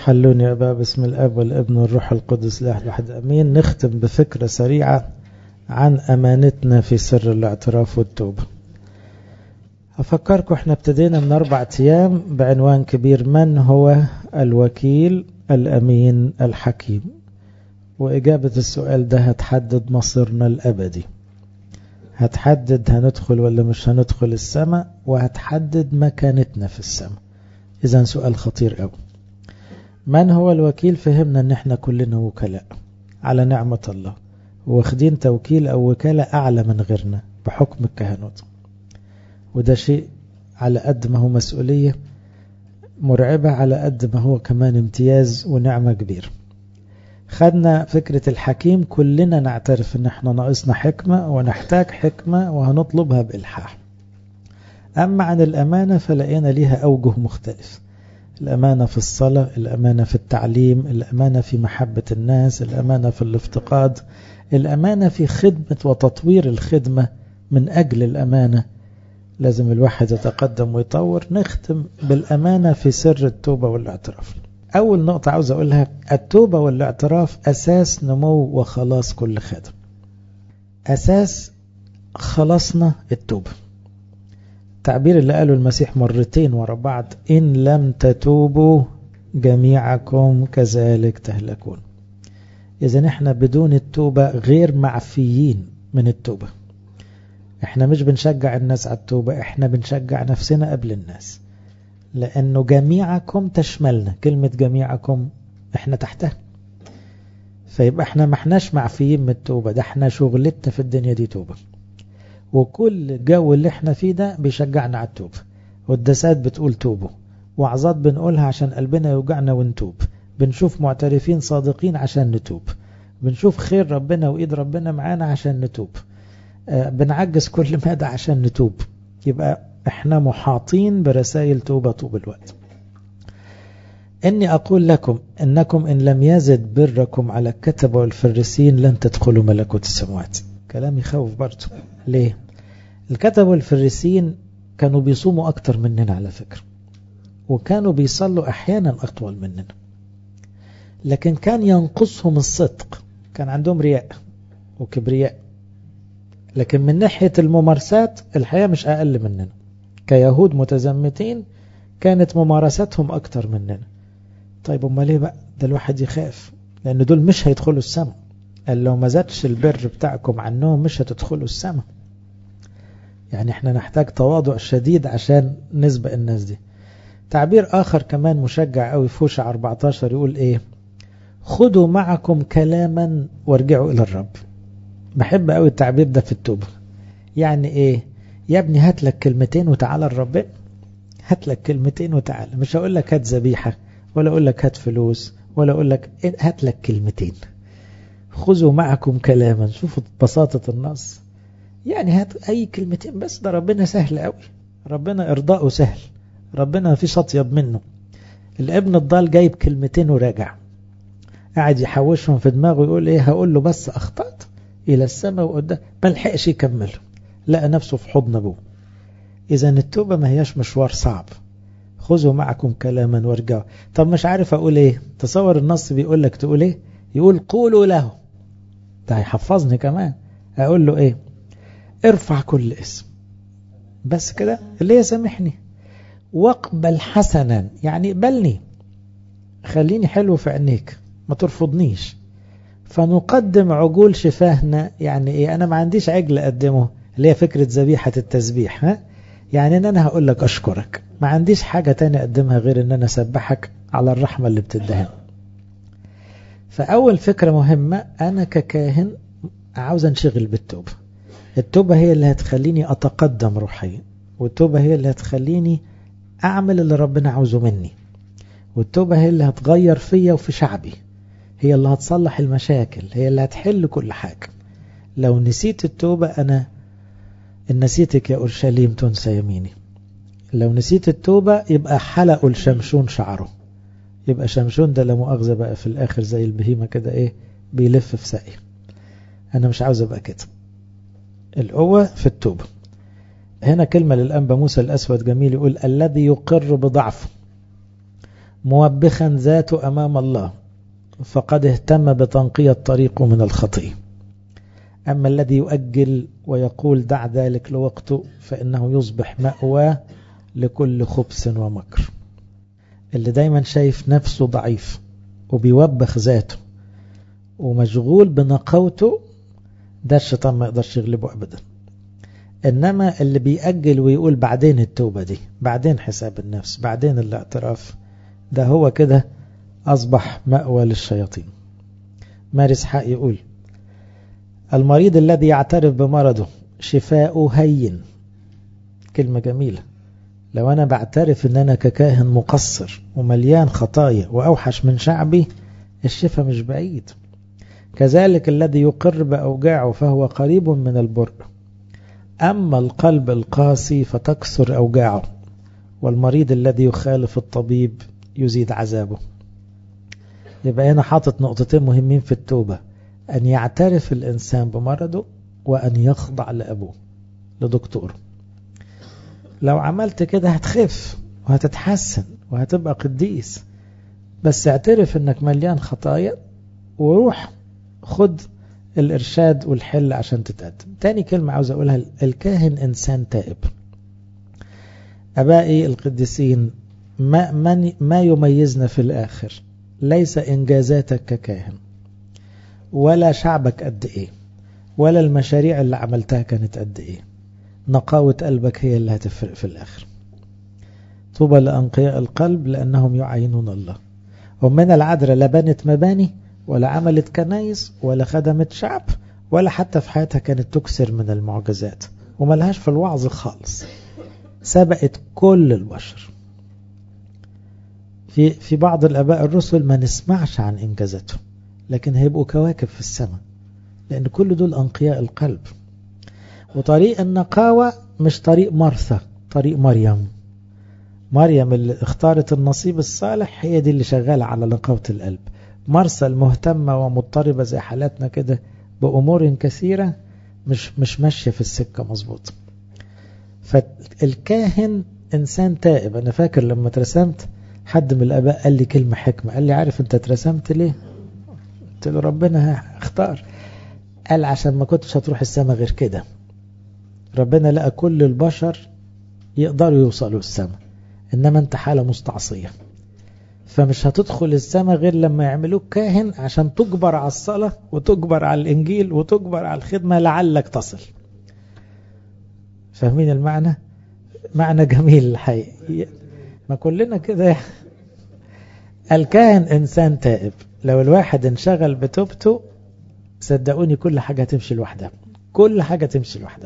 حلوني يا أبا باسم الأب والابن والروح القدس لا واحد أمين نختم بفكرة سريعة عن أمانتنا في سر الاعتراف والتوبة أفكركم احنا ابتدينا من أربع أيام بعنوان كبير من هو الوكيل الأمين الحكيم وإجابة السؤال ده هتحدد مصيرنا الأبدي هتحدد هندخل ولا مش هندخل السماء وهتحدد مكانتنا في السماء إذا سؤال خطير قوي من هو الوكيل فهمنا ان احنا كلنا وكلاء على نعمة الله واخدين توكيل او وكالة اعلى من غيرنا بحكم الكهنوت وده شيء على قد ما هو مسؤولية مرعبة على قد ما هو كمان امتياز ونعمة كبيرة خدنا فكرة الحكيم كلنا نعترف ان احنا ناقصنا حكمة ونحتاج حكمة وهنطلبها بإلحاح أما عن الأمانة فلقينا ليها أوجه مختلف الأمانة في الصلاة الأمانة في التعليم الأمانة في محبة الناس الأمانة في الافتقاد الأمانة في خدمة وتطوير الخدمة من أجل الأمانة لازم الواحد يتقدم ويطور نختم بالأمانة في سر التوبة والاعتراف أول نقطة عاوز أقولها التوبة والاعتراف أساس نمو وخلاص كل خادم أساس خلاصنا التوبة التعبير اللي قاله المسيح مرتين ورا بعض إن لم تتوبوا جميعكم كذلك تهلكون إذا احنا بدون التوبة غير معفيين من التوبة احنا مش بنشجع الناس على التوبة احنا بنشجع نفسنا قبل الناس لأنه جميعكم تشملنا كلمة جميعكم احنا تحتها فيبقى احنا ما احناش معفيين من التوبة ده احنا شغلتنا في الدنيا دي توبة وكل الجو اللي احنا فيه ده بيشجعنا على التوبة والدسات بتقول توبوا وعظات بنقولها عشان قلبنا يوجعنا ونتوب بنشوف معترفين صادقين عشان نتوب بنشوف خير ربنا وإيد ربنا معانا عشان نتوب آه بنعجز كل مدى عشان نتوب يبقى احنا محاطين برسائل توبة طول الوقت إني أقول لكم إنكم إن لم يزد بركم على الكتب والفرسين لن تدخلوا ملكوت السماوات كلام يخوف برضه ليه الكتب والفريسين كانوا بيصوموا أكتر مننا على فكرة وكانوا بيصلوا أحيانا أطول مننا لكن كان ينقصهم الصدق كان عندهم رياء وكبرياء لكن من ناحية الممارسات الحياة مش أقل مننا كيهود متزمتين كانت ممارساتهم أكتر مننا طيب أما ليه بقى ده الواحد يخاف لأن دول مش هيدخلوا السماء قال لو ما زادش البر بتاعكم عنهم مش هتدخلوا السماء يعني احنا نحتاج تواضع شديد عشان نسبق الناس دي تعبير آخر كمان مشجع قوي في هوشع 14 يقول ايه خذوا معكم كلاما وارجعوا إلى الرب بحب قوي التعبير ده في التوبة يعني ايه يا ابني هات لك كلمتين وتعالى الرب هات لك كلمتين وتعالى مش هقول لك هات ذبيحة ولا اقول لك هات فلوس ولا اقول لك هات لك كلمتين خذوا معكم كلاما شوفوا بساطة النص يعني هات أي كلمتين بس ده ربنا سهل قوي ربنا إرضاؤه سهل ربنا فيش أطيب منه الابن الضال جايب كلمتين وراجع قاعد يحوشهم في دماغه يقول ايه هقول له بس أخطأت إلى السماء وقدام ما لحقش يكمله لقى نفسه في حضن أبوه إذا التوبة ما هياش مشوار صعب خذوا معكم كلاما وارجعوا طب مش عارف أقول ايه تصور النص بيقول لك تقول ايه يقول قولوا له ده هيحفظني كمان اقول له ايه ارفع كل اسم بس كده اللي يسامحني واقبل حسنا يعني اقبلني خليني حلو في عينيك ما ترفضنيش فنقدم عجول شفاهنا يعني ايه انا ما عنديش عجل اقدمه اللي هي فكرة ذبيحة التسبيح ها يعني ان انا هقول لك اشكرك ما عنديش حاجة تانية اقدمها غير ان انا اسبحك على الرحمة اللي بتدهن فأول فكرة مهمة أنا ككاهن عاوز انشغل بالتوبة التوبة هي اللي هتخليني أتقدم روحيا والتوبة هي اللي هتخليني أعمل اللي ربنا عاوزه مني والتوبة هي اللي هتغير فيا وفي شعبي هي اللي هتصلح المشاكل هي اللي هتحل كل حاجة لو نسيت التوبة أنا إن نسيتك يا أورشليم تنسى يميني لو نسيت التوبة يبقى حلقوا الشمشون شعره يبقى شمشون ده لا مؤاخذة بقى في الآخر زي البهيمة كده إيه بيلف في ساقي أنا مش عاوز أبقى كده القوة في التوبة هنا كلمة للأنبا موسى الأسود جميل يقول الذي يقر بضعفه موبخا ذاته أمام الله فقد اهتم بتنقية طريقه من الخطيئة أما الذي يؤجل ويقول دع ذلك لوقته فإنه يصبح مأوى لكل خبث ومكر اللي دايما شايف نفسه ضعيف وبيوبخ ذاته ومشغول بنقوته ده الشيطان ما يقدرش يغلبه أبدا إنما اللي بيأجل ويقول بعدين التوبة دي بعدين حساب النفس بعدين الاعتراف ده هو كده أصبح مأوى للشياطين مارس حق يقول المريض الذي يعترف بمرضه شفاؤه هين كلمة جميلة لو أنا بعترف أن أنا ككاهن مقصر ومليان خطايا وأوحش من شعبي الشفاء مش بعيد كذلك الذي يقر بأوجاعه فهو قريب من البر أما القلب القاسي فتكسر أوجاعه والمريض الذي يخالف الطبيب يزيد عذابه يبقى هنا حاطط نقطتين مهمين في التوبة أن يعترف الإنسان بمرضه وأن يخضع لأبوه لدكتور لو عملت كده هتخف وهتتحسن وهتبقى قديس بس اعترف انك مليان خطايا وروح خد الإرشاد والحل عشان تتقدم تاني كلمة عاوز أقولها الكاهن إنسان تائب أبائي القديسين ما, من ما يميزنا في الآخر ليس إنجازاتك ككاهن ولا شعبك قد إيه ولا المشاريع اللي عملتها كانت قد إيه نقاوة قلبك هي اللي هتفرق في الآخر طوبى لأنقياء القلب لأنهم يعينون الله ومن العذراء لا بنت مباني ولا عملت كنايس ولا خدمت شعب ولا حتى في حياتها كانت تكسر من المعجزات وملهاش في الوعظ خالص سبقت كل البشر في في بعض الاباء الرسل ما نسمعش عن انجازاتهم لكن هيبقوا كواكب في السماء لان كل دول انقياء القلب وطريق النقاوة مش طريق مرثى طريق مريم مريم اللي اختارت النصيب الصالح هي دي اللي شغالة على نقاوة القلب مرسى المهتمة ومضطربة زي حالاتنا كده بأمور كثيرة مش مش ماشية في السكة مظبوط فالكاهن إنسان تائب أنا فاكر لما اترسمت حد من الآباء قال لي كلمة حكمة قال لي عارف أنت اترسمت ليه قلت له ربنا اختار قال عشان ما كنتش هتروح السماء غير كده ربنا لقى كل البشر يقدروا يوصلوا السماء إنما أنت حالة مستعصية فمش هتدخل السماء غير لما يعملوك كاهن عشان تجبر على الصلاة وتجبر على الإنجيل وتجبر على الخدمة لعلك تصل فاهمين المعنى معنى جميل الحقيقة ما كلنا كده الكاهن إنسان تائب لو الواحد انشغل بتوبته صدقوني كل حاجة تمشي لوحدها كل حاجة تمشي لوحدها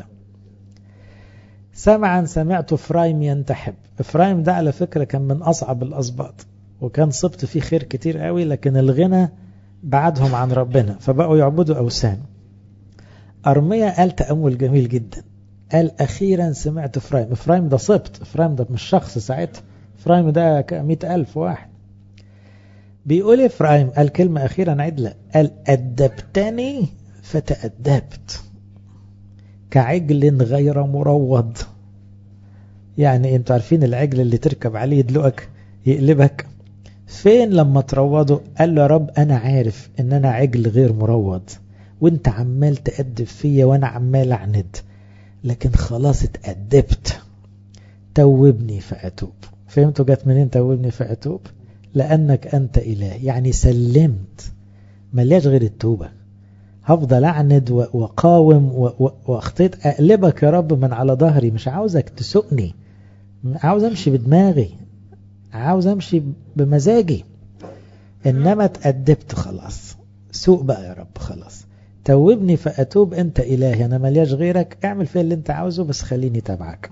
سمعا سمعت فرايم ينتحب فرايم ده على فكرة كان من أصعب الأسباط وكان صبت فيه خير كتير قوي لكن الغنى بعدهم عن ربنا فبقوا يعبدوا أوثان أرميا قال تأمل جميل جدا قال أخيرا سمعت فرايم فرايم ده صبت فرايم ده مش شخص ساعتها فرايم ده مئة ألف واحد بيقول إفرايم قال كلمة أخيرا عدلة قال أدبتني فتأدبت كعجل غير مروض يعني انتوا عارفين العجل اللي تركب عليه يدلقك يقلبك فين لما تروضه قال له يا رب انا عارف ان انا عجل غير مروض وانت عمال تأدب فيا وانا عمال اعند لكن خلاص اتأدبت توبني فأتوب فهمتوا جت منين توبني فأتوب لأنك أنت إله يعني سلمت ملياش غير التوبة هفضل أعند وقاوم واخطيت أقلبك يا رب من على ظهري مش عاوزك تسوقني عاوز أمشي بدماغي عاوز أمشي بمزاجي إنما اتأدبت خلاص سوق بقى يا رب خلاص توبني فأتوب أنت إلهي أنا ملياش غيرك اعمل فيه اللي أنت عاوزه بس خليني تبعك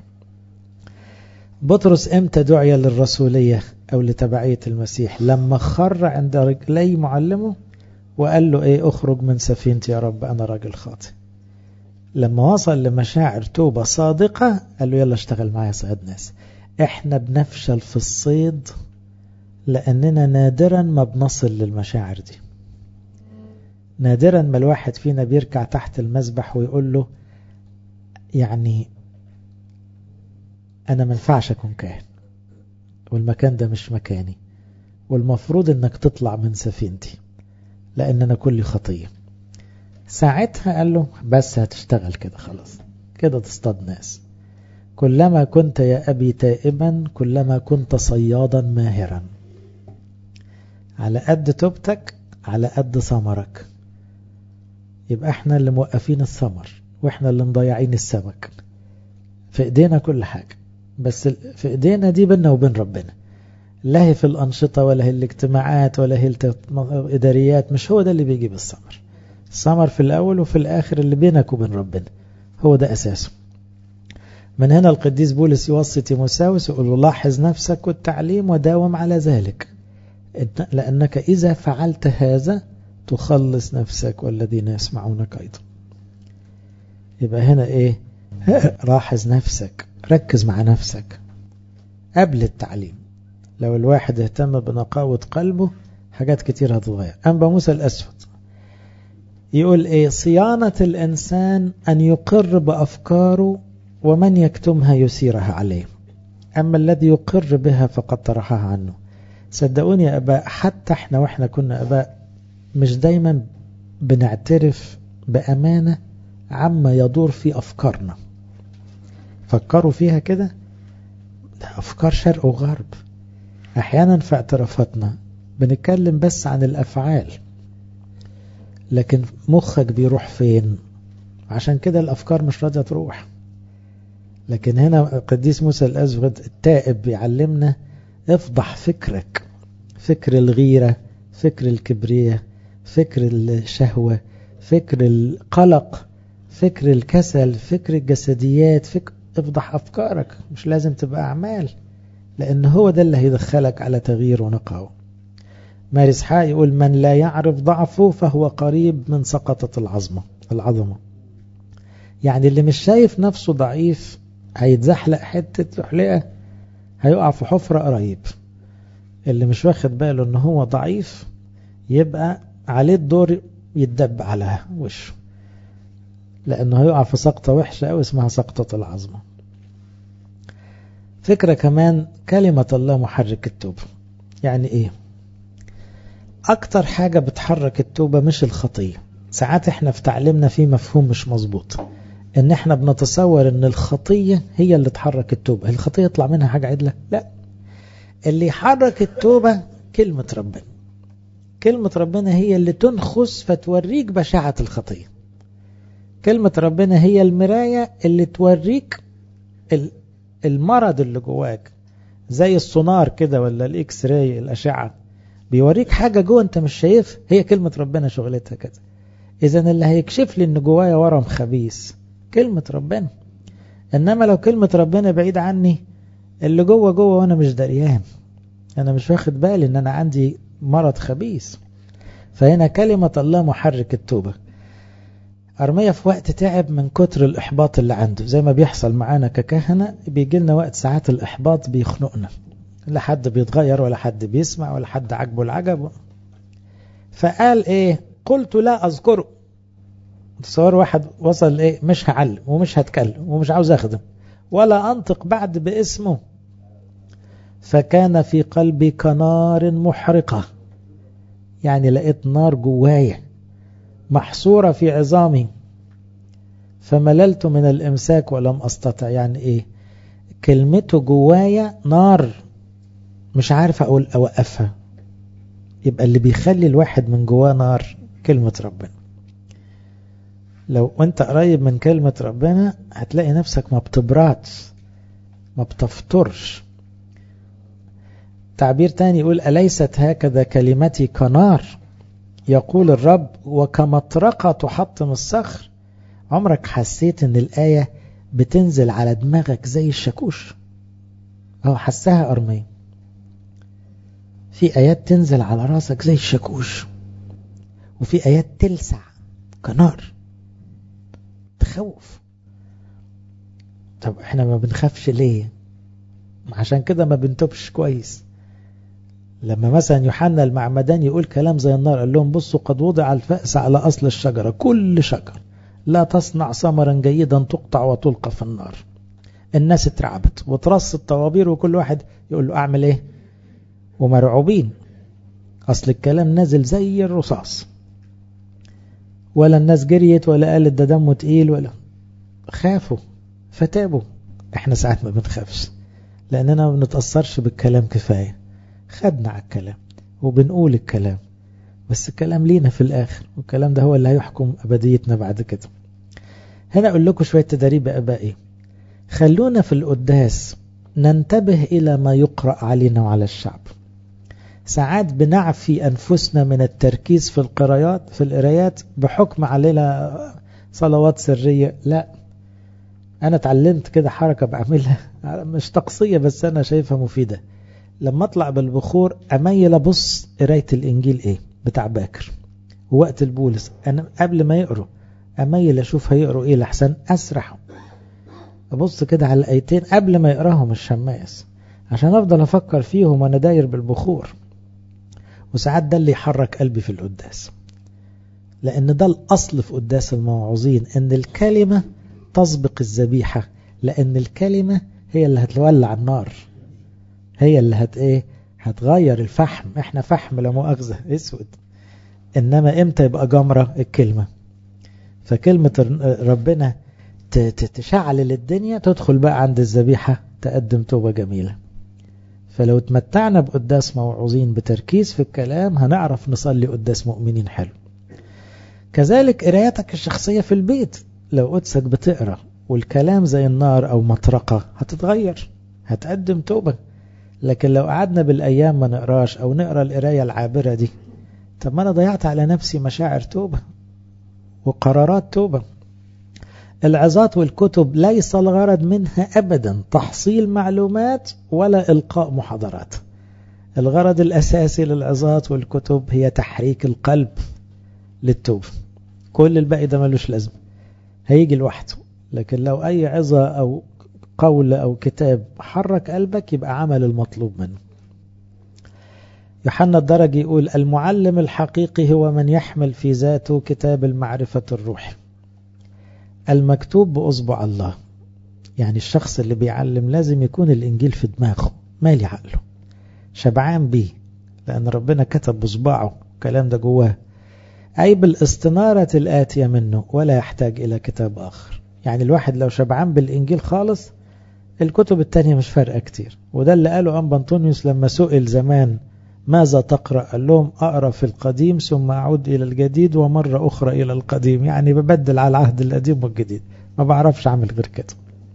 بطرس امتى دعي للرسولية أو لتبعية المسيح لما خر عند رجلي معلمه وقال له ايه اخرج من سفينتي يا رب انا راجل خاطئ لما وصل لمشاعر توبة صادقة قال له يلا اشتغل معايا صياد ناس احنا بنفشل في الصيد لاننا نادرا ما بنصل للمشاعر دي نادرا ما الواحد فينا بيركع تحت المسبح ويقول له يعني انا منفعش اكون كاهن والمكان ده مش مكاني والمفروض انك تطلع من سفينتي لان انا كل خطية ساعتها قال له بس هتشتغل كده خلاص كده تصطاد ناس كلما كنت يا أبي تائبا كلما كنت صيادا ماهرا على قد توبتك على قد ثمرك يبقى احنا اللي موقفين الثمر واحنا اللي مضيعين السمك في ايدينا كل حاجة بس في ايدينا دي بينا وبين ربنا لا هي في الأنشطة ولا هي الاجتماعات ولا هي الإداريات مش هو ده اللي بيجيب الثمر الثمر في الأول وفي الآخر اللي بينك وبين ربنا هو ده أساسه من هنا القديس بولس يوصي تيموساوس يقول له لاحظ نفسك والتعليم وداوم على ذلك لأنك إذا فعلت هذا تخلص نفسك والذين يسمعونك أيضا يبقى هنا إيه لاحظ نفسك ركز مع نفسك قبل التعليم لو الواحد اهتم بنقاوة قلبه حاجات كتير هتتغير أنبا موسى الأسود يقول إيه صيانة الإنسان أن يقر بأفكاره ومن يكتمها يسيرها عليه أما الذي يقر بها فقد طرحها عنه صدقوني يا أباء حتى احنا واحنا كنا أباء مش دايما بنعترف بأمانة عما يدور في أفكارنا فكروا فيها كده أفكار شرق وغرب أحيانا في اعترافاتنا بنتكلم بس عن الأفعال لكن مخك بيروح فين عشان كده الأفكار مش راضية تروح لكن هنا قديس موسى الأزود التائب بيعلمنا افضح فكرك فكر الغيرة فكر الكبرية فكر الشهوة فكر القلق فكر الكسل فكر الجسديات فكر افضح أفكارك مش لازم تبقى أعمال لأن هو ده اللي هيدخلك على تغيير ونقاوة ماري اسحاق يقول من لا يعرف ضعفه فهو قريب من سقطة العظمة العظمة يعني اللي مش شايف نفسه ضعيف هيتزحلق حتة تحلقة هيقع في حفرة قريب اللي مش واخد باله ان هو ضعيف يبقى عليه الدور يتدب على وشه لانه هيقع في سقطة وحشة او اسمها سقطة العظمة فكرة كمان كلمة الله محرك التوبة يعني ايه اكتر حاجة بتحرك التوبة مش الخطية ساعات احنا في تعليمنا في مفهوم مش مظبوط ان احنا بنتصور ان الخطية هي اللي تحرك التوبة الخطية يطلع منها حاجة عدلة لا اللي يحرك التوبة كلمة ربنا كلمة ربنا هي اللي تنخس فتوريك بشاعة الخطية كلمة ربنا هي المراية اللي توريك المرض اللي جواك زي السونار كده ولا الاكس راي الاشعة بيوريك حاجة جوه انت مش شايف هي كلمة ربنا شغلتها كده اذا اللي هيكشف لي ان جوايا ورم خبيث كلمة ربنا انما لو كلمة ربنا بعيد عني اللي جوه جوه وانا مش دريان انا مش واخد بالي ان انا عندي مرض خبيث فهنا كلمة الله محرك التوبة أرمية في وقت تعب من كتر الإحباط اللي عنده زي ما بيحصل معانا ككهنة بيجي لنا وقت ساعات الإحباط بيخنقنا لا حد بيتغير ولا حد بيسمع ولا حد عجبه العجب فقال إيه قلت لا أذكره تصور واحد وصل إيه مش هعلم ومش هتكلم ومش عاوز أخدم ولا أنطق بعد باسمه فكان في قلبي كنار محرقة يعني لقيت نار جوايا محصورة في عظامي فمللت من الإمساك ولم أستطع يعني إيه كلمته جوايا نار مش عارف أقول أوقفها يبقى اللي بيخلي الواحد من جواه نار كلمة ربنا لو وانت قريب من كلمة ربنا هتلاقي نفسك ما بتبرعش ما بتفطرش تعبير تاني يقول أليست هكذا كلمتي كنار يقول الرب وكمطرقة تحطم الصخر عمرك حسيت ان الآية بتنزل على دماغك زي الشاكوش اه حسها أرمية في آيات تنزل على راسك زي الشاكوش وفي آيات تلسع كنار تخوف طب احنا ما بنخافش ليه عشان كده ما بنتوبش كويس لما مثلا يوحنا المعمدان يقول كلام زي النار قال لهم بصوا قد وضع الفأس على أصل الشجرة كل شجر لا تصنع ثمرا جيدا تقطع وتلقى في النار الناس اترعبت وترص الطوابير وكل واحد يقول له أعمل إيه ومرعوبين أصل الكلام نازل زي الرصاص ولا الناس جريت ولا قالت ده دمه تقيل ولا خافوا فتابوا احنا ساعات ما بنخافش لأننا ما بنتأثرش بالكلام كفاية خدنا على الكلام وبنقول الكلام بس الكلام لينا في الآخر والكلام ده هو اللي هيحكم أبديتنا بعد كده هنا أقول لكم شوية تدريب أبائي خلونا في القداس ننتبه إلى ما يقرأ علينا وعلى الشعب ساعات بنعفي أنفسنا من التركيز في القرايات في القرايات بحكم علينا صلوات سرية لا أنا اتعلمت كده حركة بعملها مش تقصية بس أنا شايفها مفيدة لما أطلع بالبخور أميل أبص قراية الإنجيل إيه بتاع باكر ووقت البولس أنا قبل ما يقروا أميل أشوف هيقروا إيه لحسن أسرح أبص كده على الآيتين قبل ما يقراهم الشماس عشان أفضل أفكر فيهم وأنا داير بالبخور وساعات ده اللي يحرك قلبي في القداس لأن ده الأصل في قداس الموعوظين إن الكلمة تسبق الذبيحة لأن الكلمة هي اللي هتولع النار هي اللي هت إيه هتغير الفحم إحنا فحم لا مؤاخذة أسود إنما إمتى يبقى جمرة الكلمة فكلمة ربنا تشعل الدنيا تدخل بقى عند الذبيحة تقدم توبة جميلة فلو تمتعنا بقداس موعوظين بتركيز في الكلام هنعرف نصلي قداس مؤمنين حلو كذلك قرايتك الشخصية في البيت لو قدسك بتقرأ والكلام زي النار أو مطرقة هتتغير هتقدم توبة لكن لو قعدنا بالأيام ما نقراش أو نقرأ القراية العابرة دي طب ما أنا ضيعت على نفسي مشاعر توبة وقرارات توبة العظات والكتب ليس الغرض منها أبدا تحصيل معلومات ولا إلقاء محاضرات الغرض الأساسي للعظات والكتب هي تحريك القلب للتوبة كل الباقي ده ملوش لازمة هيجي لوحده لكن لو أي عظة أو قول أو كتاب حرك قلبك يبقى عمل المطلوب منه يوحنا الدرجي يقول المعلم الحقيقي هو من يحمل في ذاته كتاب المعرفة الروحي المكتوب بأصبع الله يعني الشخص اللي بيعلم لازم يكون الإنجيل في دماغه مالي عقله شبعان بيه لأن ربنا كتب بصباعه الكلام ده جواه أي بالاستنارة الآتية منه ولا يحتاج إلى كتاب آخر يعني الواحد لو شبعان بالإنجيل خالص الكتب التانية مش فارقة كتير وده اللي قاله أنبا أنطونيوس لما سئل زمان ماذا تقرأ قال لهم أقرأ في القديم ثم أعود إلى الجديد ومرة أخرى إلى القديم يعني ببدل على العهد القديم والجديد ما بعرفش أعمل غير كده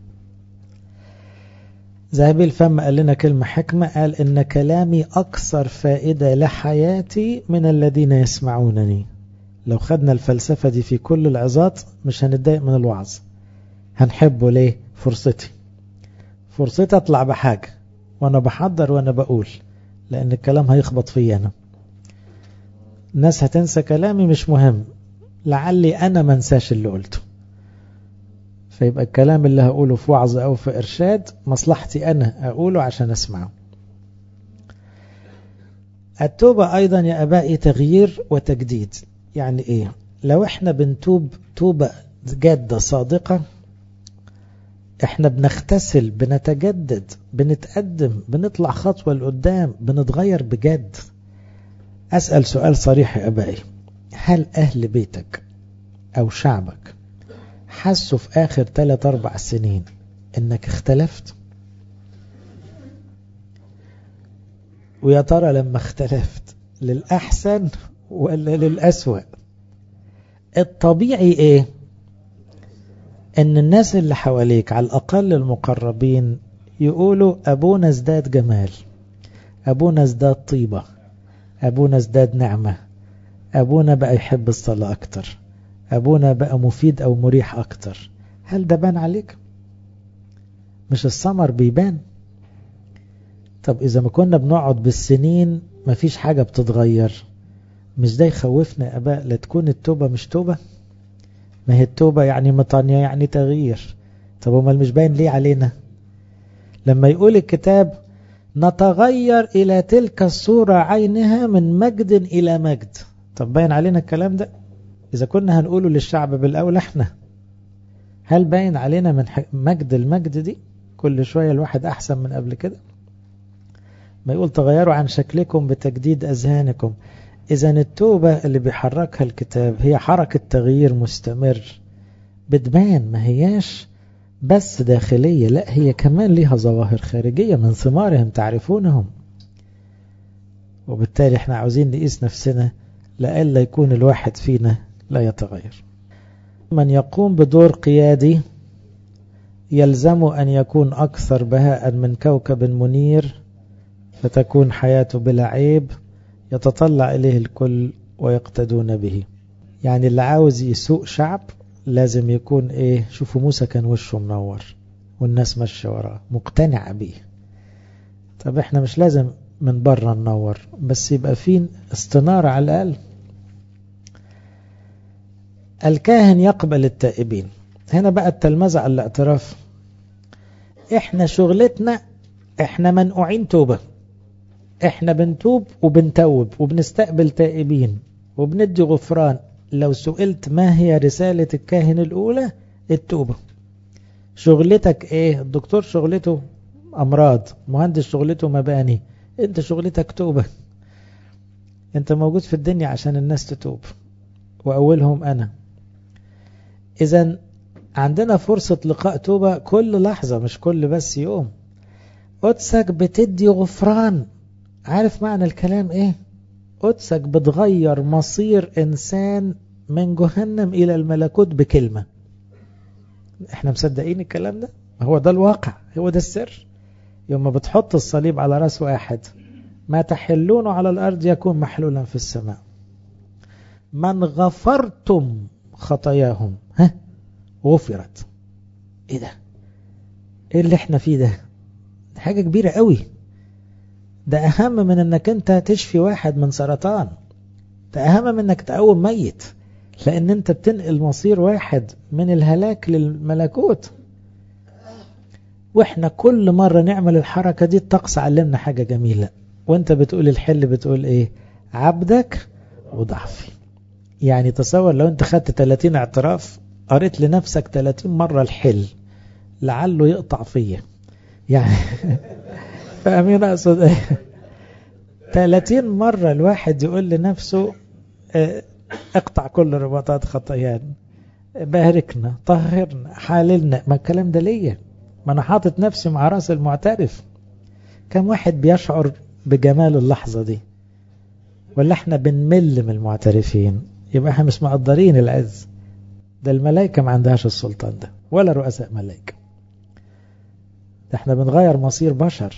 ذهبي الفم قال لنا كلمة حكمة قال إن كلامي أكثر فائدة لحياتي من الذين يسمعونني لو خدنا الفلسفة دي في كل العظات مش هنتضايق من الوعظ هنحبه ليه فرصتي فرصتي أطلع بحاجة وأنا بحضر وأنا بقول لأن الكلام هيخبط فيا أنا الناس هتنسى كلامي مش مهم لعلي أنا ما انساش اللي قلته فيبقى الكلام اللي هقوله في وعظ أو في إرشاد مصلحتي أنا أقوله عشان أسمعه التوبة أيضا يا أبائي تغيير وتجديد يعني إيه لو إحنا بنتوب توبة جادة صادقة احنا بنغتسل بنتجدد بنتقدم بنطلع خطوة لقدام بنتغير بجد أسأل سؤال صريح يا أبائي هل أهل بيتك أو شعبك حسوا في آخر 3-4 سنين إنك اختلفت ويا ترى لما اختلفت للأحسن ولا للأسوأ الطبيعي إيه ان الناس اللي حواليك على الاقل المقربين يقولوا ابونا ازداد جمال ابونا ازداد طيبة ابونا ازداد نعمة ابونا بقى يحب الصلاة اكتر ابونا بقى مفيد او مريح اكتر هل ده بان عليك مش الثمر بيبان طب اذا ما كنا بنقعد بالسنين مفيش حاجة بتتغير مش ده يخوفنا يا اباء لا تكون التوبة مش توبة ما هي التوبة يعني مطانية يعني تغيير طب امال مش باين ليه علينا لما يقول الكتاب نتغير إلى تلك الصورة عينها من مجد إلى مجد طب باين علينا الكلام ده إذا كنا هنقوله للشعب بالأول احنا هل باين علينا من مجد المجد دي كل شوية الواحد أحسن من قبل كده ما يقول تغيروا عن شكلكم بتجديد أذهانكم إذا التوبة اللي بيحركها الكتاب هي حركة تغيير مستمر بتبان ما هياش بس داخلية لا هي كمان ليها ظواهر خارجية من ثمارهم تعرفونهم وبالتالي احنا عاوزين نقيس نفسنا لألا يكون الواحد فينا لا يتغير من يقوم بدور قيادي يلزم أن يكون أكثر بهاء من كوكب منير فتكون حياته بلا عيب يتطلع إليه الكل ويقتدون به يعني اللي عاوز يسوق شعب لازم يكون ايه شوفوا موسى كان وشه منور والناس ماشيه وراه مقتنعه بيه طب احنا مش لازم من بره ننور بس يبقى في استنارة على الأقل الكاهن يقبل التائبين هنا بقى التلمذة على الاعتراف احنا شغلتنا احنا منقوعين توبة احنا بنتوب وبنتوب وبنستقبل تائبين وبندي غفران لو سئلت ما هي رسالة الكاهن الأولى التوبة شغلتك ايه الدكتور شغلته أمراض مهندس شغلته مباني انت شغلتك توبة انت موجود في الدنيا عشان الناس تتوب وأولهم أنا إذا عندنا فرصة لقاء توبة كل لحظة مش كل بس يوم قدسك بتدي غفران عارف معنى الكلام ايه قدسك بتغير مصير إنسان من جهنم إلى الملكوت بكلمة احنا مصدقين الكلام ده هو ده الواقع هو ده السر يوم ما بتحط الصليب على راس واحد ما تحلونه على الأرض يكون محلولا في السماء من غفرتم خطاياهم ها غفرت ايه ده ايه اللي احنا فيه ده حاجة كبيرة قوي ده أهم من أنك أنت تشفي واحد من سرطان ده أهم من أنك تقوم ميت لأن أنت بتنقل مصير واحد من الهلاك للملكوت وإحنا كل مرة نعمل الحركة دي الطقس علمنا حاجة جميلة وانت بتقول الحل بتقول ايه عبدك وضعفي يعني تصور لو انت خدت 30 اعتراف قريت لنفسك 30 مرة الحل لعله يقطع فيا يعني فاهمين اقصد ايه 30 مرة الواحد يقول لنفسه اه اقطع كل رباطات خطايانا باركنا طهرنا حاللنا ما الكلام ده ليا ما انا حاطط نفسي مع راس المعترف كم واحد بيشعر بجمال اللحظة دي ولا احنا بنمل من المعترفين يبقى احنا مش مقدرين العز ده الملائكة ما عندهاش السلطان ده ولا رؤساء ملائكة ده احنا بنغير مصير بشر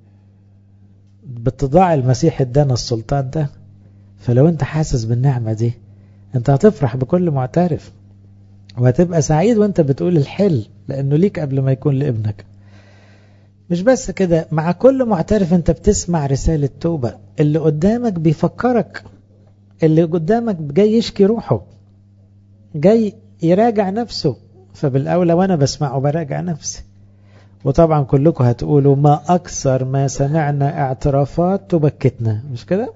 باتضاع المسيح ادانا السلطان ده فلو انت حاسس بالنعمة دي انت هتفرح بكل معترف وهتبقى سعيد وانت بتقول الحل لانه ليك قبل ما يكون لابنك مش بس كده مع كل معترف انت بتسمع رسالة توبة اللي قدامك بيفكرك اللي قدامك جاي يشكي روحه جاي يراجع نفسه فبالأولى وأنا بسمعه براجع نفسي وطبعا كلكم هتقولوا ما أكثر ما سمعنا اعترافات تبكتنا مش كده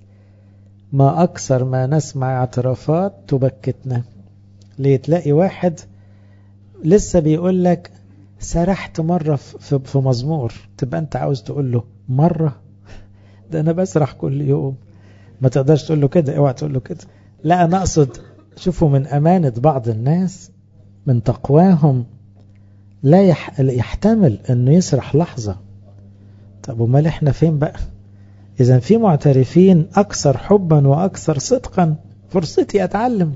ما أكثر ما نسمع اعترافات تبكتنا ليه تلاقي واحد لسه بيقول لك سرحت مرة في, في مزمور تبقى انت عاوز تقول له مرة ده انا بسرح كل يوم ما تقدرش تقول له كده اوعى تقول له كده لا انا اقصد شوفوا من امانة بعض الناس من تقواهم لا يح... يحتمل انه يسرح لحظة طب امال احنا فين بقى اذا في معترفين اكثر حبا واكثر صدقا فرصتي اتعلم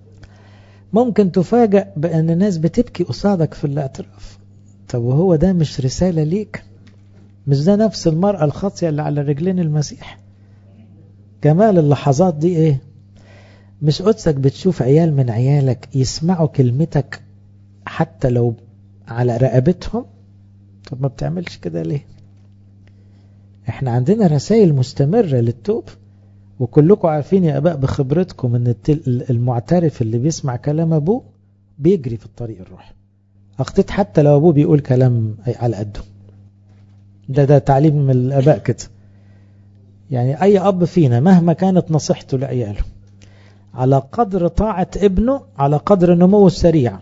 ممكن تفاجأ بأن الناس بتبكي قصادك في الاعتراف طب وهو ده مش رسالة ليك مش ده نفس المرأة الخاطية اللي على رجلين المسيح جمال اللحظات دي ايه مش قدسك بتشوف عيال من عيالك يسمعوا كلمتك حتى لو على رقبتهم طب ما بتعملش كده ليه احنا عندنا رسائل مستمرة للتوب وكلكم عارفين يا اباء بخبرتكم ان المعترف اللي بيسمع كلام ابوه بيجري في الطريق الروحي اخطيت حتى لو ابوه بيقول كلام على قده ده ده تعليم من الاباء كده يعني اي اب فينا مهما كانت نصيحته لعياله على قدر طاعة ابنه على قدر نموه السريع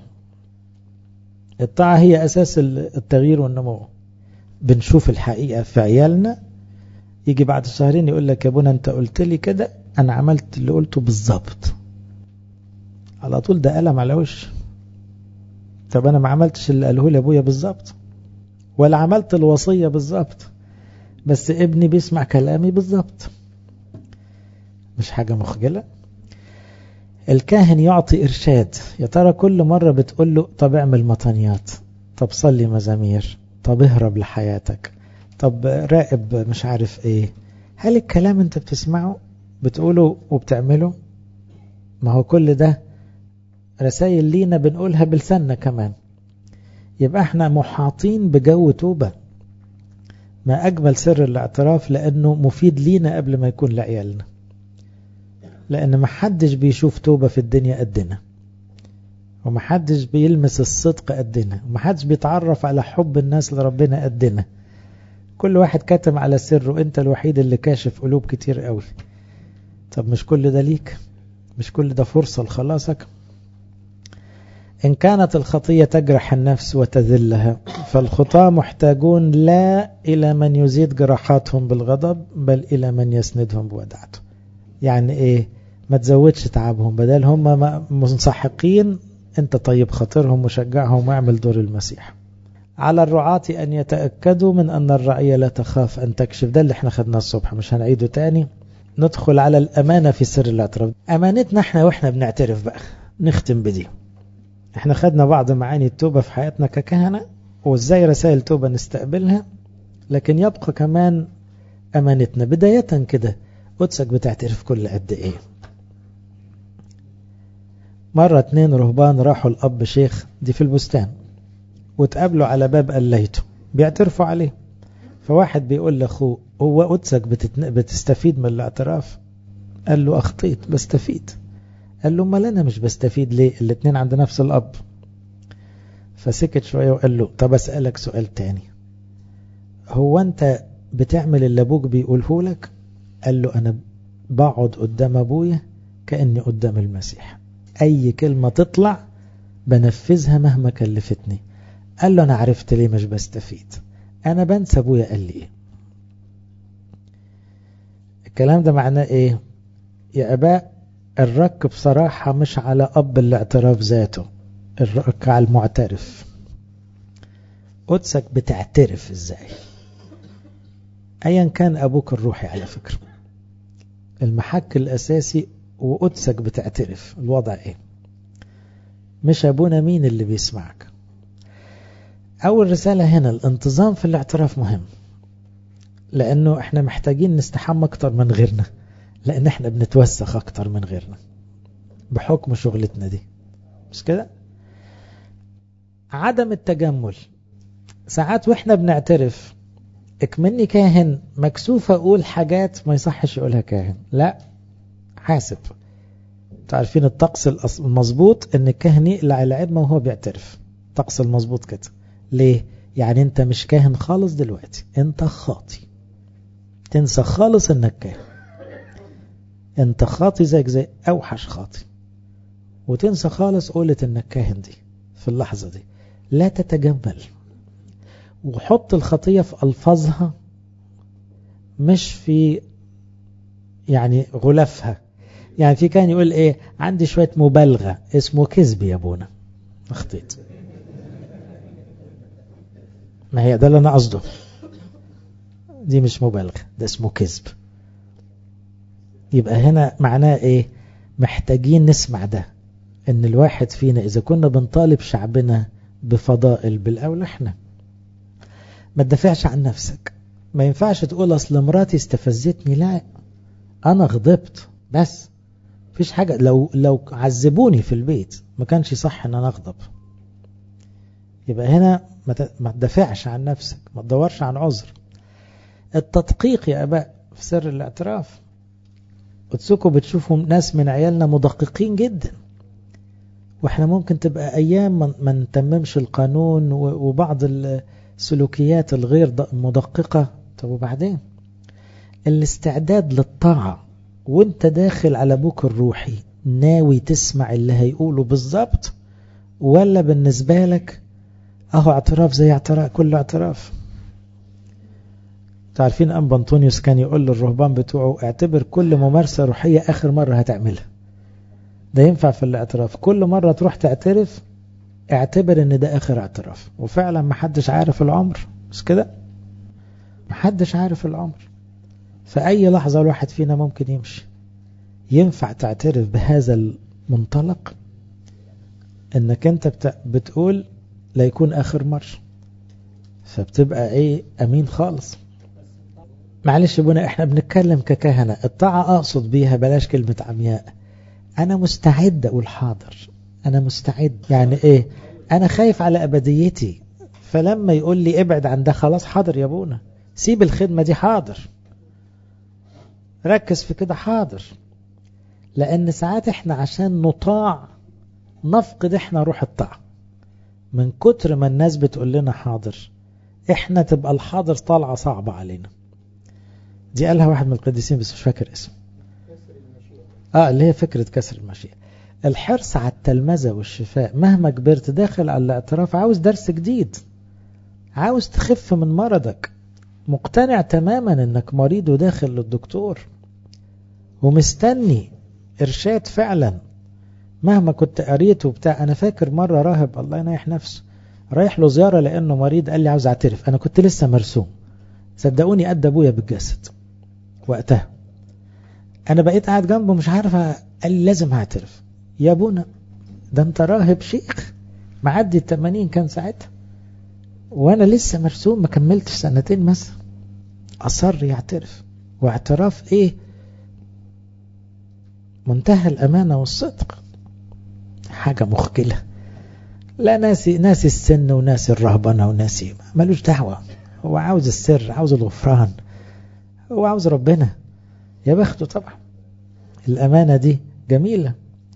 الطاعة هي اساس التغيير والنمو بنشوف الحقيقة في عيالنا يجي بعد شهرين يقول لك يا ابونا انت قلت لي كده انا عملت اللي قلته بالظبط على طول ده قلم على وش طب انا ما عملتش اللي قاله لي ابويا بالظبط ولا عملت الوصية بالظبط بس ابني بيسمع كلامي بالظبط مش حاجة مخجلة الكاهن يعطي إرشاد يا ترى كل مرة بتقول له طب اعمل مطنيات طب صلي مزامير طب اهرب لحياتك طب راقب مش عارف ايه هل الكلام انت بتسمعه بتقوله وبتعمله ما هو كل ده رسائل لينا بنقولها بلساننا كمان يبقى احنا محاطين بجو توبة ما أجمل سر الاعتراف لأنه مفيد لينا قبل ما يكون لعيالنا لأن محدش بيشوف توبة في الدنيا قدنا ومحدش بيلمس الصدق قدنا ومحدش بيتعرف على حب الناس لربنا قدنا كل واحد كاتم على سره انت الوحيد اللي كاشف قلوب كتير قوي طب مش كل ده ليك مش كل ده فرصة لخلاصك إن كانت الخطية تجرح النفس وتذلها فالخطاة محتاجون لا إلى من يزيد جراحاتهم بالغضب بل إلى من يسندهم بودعته يعني إيه ما تزودش تعبهم بدل هم منسحقين انت طيب خاطرهم وشجعهم واعمل دور المسيح على الرعاة أن يتأكدوا من أن الرعية لا تخاف أن تكشف ده اللي احنا خدناه الصبح مش هنعيده تاني ندخل على الأمانة في سر الاعتراف أمانتنا احنا واحنا بنعترف بقى نختم بدي احنا خدنا بعض معاني التوبة في حياتنا ككهنة وازاي رسائل توبة نستقبلها لكن يبقى كمان أمانتنا بداية كده قدسك بتعترف كل قد ايه مرة اتنين رهبان راحوا الأب شيخ دي في البستان وتقابلوا على باب قليته بيعترفوا عليه فواحد بيقول لأخوه هو قدسك بتتن... بتستفيد من الاعتراف قال له أخطيت بستفيد قال له امال أنا مش بستفيد ليه الاتنين عند نفس الأب فسكت شوية وقال له طب أسألك سؤال تاني هو أنت بتعمل اللي أبوك بيقوله لك قال له أنا بقعد قدام أبويا كأني قدام المسيح أي كلمة تطلع بنفذها مهما كلفتني قال له أنا عرفت ليه مش بستفيد أنا بنسى أبويا قال لي إيه الكلام ده معناه إيه يا أباء الرك بصراحة مش على أب الاعتراف ذاته الرك على المعترف قدسك بتعترف إزاي أيا كان أبوك الروحي على فكرة المحك الأساسي وقدسك بتعترف الوضع ايه مش ابونا مين اللي بيسمعك اول رسالة هنا الانتظام في الاعتراف مهم لانه احنا محتاجين نستحمى اكتر من غيرنا لان احنا بنتوسخ اكتر من غيرنا بحكم شغلتنا دي مش كده عدم التجمل ساعات واحنا بنعترف اكمني كاهن مكسوف اقول حاجات ما يصحش يقولها كاهن لا حاسب تعرفين الطقس المظبوط ان الكاهن يقلع العدمة وهو بيعترف الطقس المظبوط كده ليه يعني انت مش كاهن خالص دلوقتي انت خاطي تنسى خالص انك كاهن انت خاطي زيك زي اوحش خاطي وتنسى خالص قولة انك كاهن دي في اللحظة دي لا تتجمل وحط الخطية في ألفاظها مش في يعني غلافها يعني في كان يقول ايه عندي شوية مبالغة اسمه كذب يا ابونا اخطيت ما هي ده اللي انا قصده دي مش مبالغة ده اسمه كذب يبقى هنا معناه ايه محتاجين نسمع ده ان الواحد فينا اذا كنا بنطالب شعبنا بفضائل بالاولى احنا ما تدافعش عن نفسك ما ينفعش تقول اصل مراتي استفزتني لا انا غضبت بس فيش حاجة لو لو عذبوني في البيت ما كانش صح ان انا اغضب يبقى هنا ما تدافعش عن نفسك ما تدورش عن عذر التدقيق يا اباء في سر الاعتراف قدسكم بتشوفوا ناس من عيالنا مدققين جدا واحنا ممكن تبقى ايام ما نتممش القانون وبعض السلوكيات الغير مدققة طب وبعدين الاستعداد للطاعة وانت داخل على ابوك الروحي ناوي تسمع اللي هيقوله بالظبط ولا بالنسبة لك اهو اعتراف زي اعتراف كل اعتراف تعرفين أنبا أنطونيوس كان يقول للرهبان بتوعه اعتبر كل ممارسة روحية آخر مرة هتعملها ده ينفع في الاعتراف كل مرة تروح تعترف اعتبر ان ده آخر اعتراف وفعلا محدش عارف العمر مش كده محدش عارف العمر في أي لحظة الواحد فينا ممكن يمشي ينفع تعترف بهذا المنطلق انك انت بتقول لا يكون آخر مرة فبتبقى ايه امين خالص معلش ابونا احنا بنتكلم ككهنة الطاعة اقصد بيها بلاش كلمة عمياء انا مستعد اقول حاضر انا مستعد يعني ايه انا خايف على ابديتي فلما يقول لي ابعد عن ده خلاص حاضر يا ابونا سيب الخدمة دي حاضر ركز في كده حاضر لان ساعات احنا عشان نطاع نفقد احنا روح الطاعة من كتر ما الناس بتقول لنا حاضر احنا تبقى الحاضر طالعة صعبة علينا دي قالها واحد من القديسين بس مش فاكر اسمه اه اللي هي فكرة كسر المشيئة الحرص على التلمذة والشفاء مهما كبرت داخل على الاعتراف عاوز درس جديد عاوز تخف من مرضك مقتنع تماما انك مريض وداخل للدكتور ومستني ارشاد فعلا مهما كنت قريت وبتاع انا فاكر مرة راهب الله ينيح نفسه رايح له زيارة لانه مريض قال لي عاوز اعترف انا كنت لسه مرسوم صدقوني قد ابويا بالجسد وقتها انا بقيت قاعد جنبه مش عارف قال لي لازم هعترف يا ابونا ده انت راهب شيخ معدي ال 80 كان ساعتها وانا لسه مرسوم ما كملتش سنتين مثلا اصر يعترف واعتراف ايه منتهى الامانه والصدق حاجه مخجله لا ناسي ناسي السن وناسي الرهبنه وناسي ملوش دعوه هو عاوز السر عاوز الغفران هو عاوز ربنا يا بخته طبعا الأمانة دي جميلة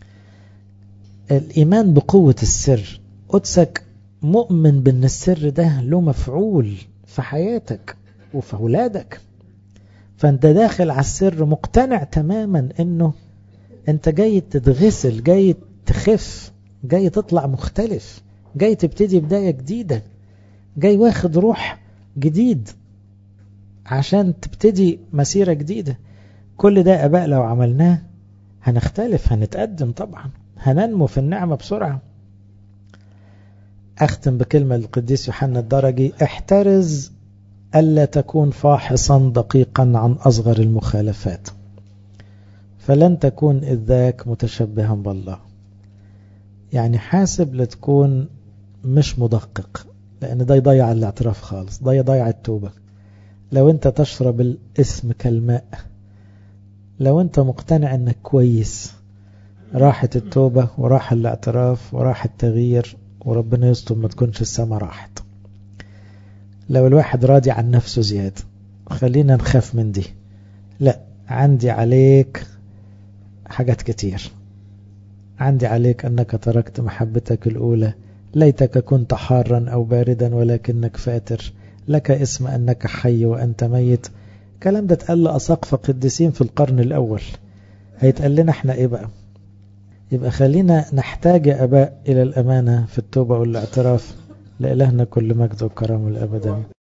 الإيمان بقوة السر قدسك مؤمن بأن السر ده له مفعول في حياتك وفي أولادك فأنت داخل على السر مقتنع تماما أنه أنت جاي تتغسل جاي تخف جاي تطلع مختلف جاي تبتدي بداية جديدة جاي واخد روح جديد عشان تبتدي مسيرة جديدة كل ده أباء لو عملناه هنختلف هنتقدم طبعا هننمو في النعمة بسرعة أختم بكلمة للقديس يوحنا الدرجي احترز ألا تكون فاحصا دقيقا عن أصغر المخالفات فلن تكون إذ ذاك متشبها بالله يعني حاسب لتكون مش مدقق لأن ده يضيع الاعتراف خالص ده يضيع التوبة لو انت تشرب الاسم كالماء لو انت مقتنع انك كويس راحت التوبة وراح الاعتراف وراح التغيير وربنا يستر ما تكونش السما راحت لو الواحد راضي عن نفسه زيادة خلينا نخاف من دي لا عندي عليك حاجات كتير عندي عليك أنك تركت محبتك الأولى ليتك كنت حارا أو باردا ولكنك فاتر لك اسم أنك حي وأنت ميت الكلام ده اتقال لأساقفة قديسين في القرن الأول هيتقال لنا احنا ايه بقى يبقى خلينا نحتاج يا أباء إلى الأمانة في التوبة والاعتراف لإلهنا كل مجد وكرم الأبدا